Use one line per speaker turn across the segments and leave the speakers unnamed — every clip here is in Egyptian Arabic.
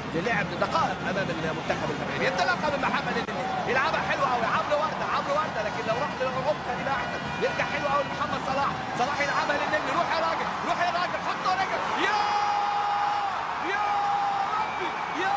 للعب دقائق امام المنتخب المغربي انطلاقه من محمد النني يلعبها حلوه قوي عمرو ورده عمرو ورده لكن لو راح للعمق دي بقى احسن يرجع حلو قوي لمحمد صلاح صلاح يلعبها للنني روح يا راجل روح يا راجل حطه رجل يا يا ربي يا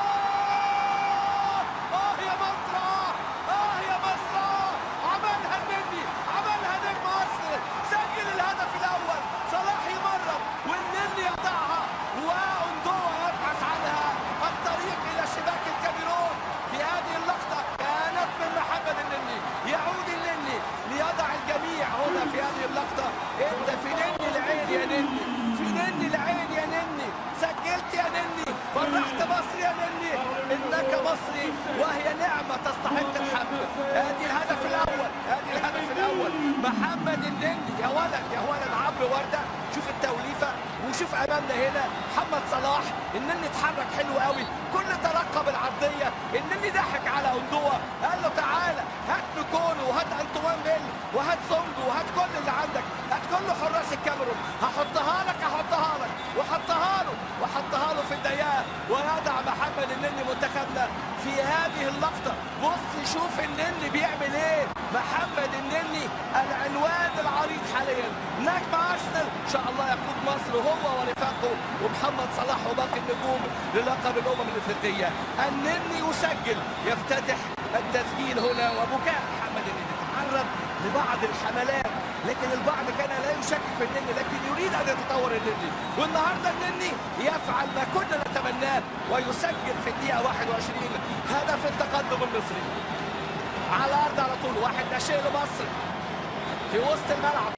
اه يا مصر اه يا مصر عملها النني عملها نجم ارسنال سجل الهدف الاول صلاح يمرر والنني يقطعها واندوه يبحث عنها الطريق الى شباك الكاميرون في هذه اللقطه كانت من محمد النني يعود النني ليضع الجميع هنا في هذه اللقطه انت في نني العين يا نني في نني العين يا نني سجلت يا نني فرحت مصر يا نني انك مصري وهي نعمه تستحق الحمد ادي الهدف الاول ادي الهدف الاول محمد النني يا ولد يا ولد عمرو ورده شوف التوليفه وشوف امامنا هنا محمد صلاح النني اتحرك حلو قوي كل ترقب العرضيه النني ضحك على اندوه قال له تعالى هات نكونو وهات انطوان بيل وهات زونجو وهات كل اللي عندك هات كل حراس الكاميرون هحطها لك هحطها لك وحطها له وحطها له في الضيقه ويضع محمد النني منتخبنا في هذه اللقطه بص شوف النني بيعمل ايه محمد النني العنوان العريض حاليا نجم ارسنال ان شاء الله يقود مصر هو ورفاقه ومحمد صلاح وباقي النجوم للقب الامم الافريقيه النني يسجل يفتتح التسجيل هنا وبكاء محمد النني تعرض لبعض الحملات لكن البعض كان لا يشكك في النني لكن يريد ان يتطور النني والنهارده النني يفعل ما كنا نتمناه ويسجل في الدقيقه 21 هدف التقدم المصري على الارض على طول واحد ناشئ لمصر في وسط الملعب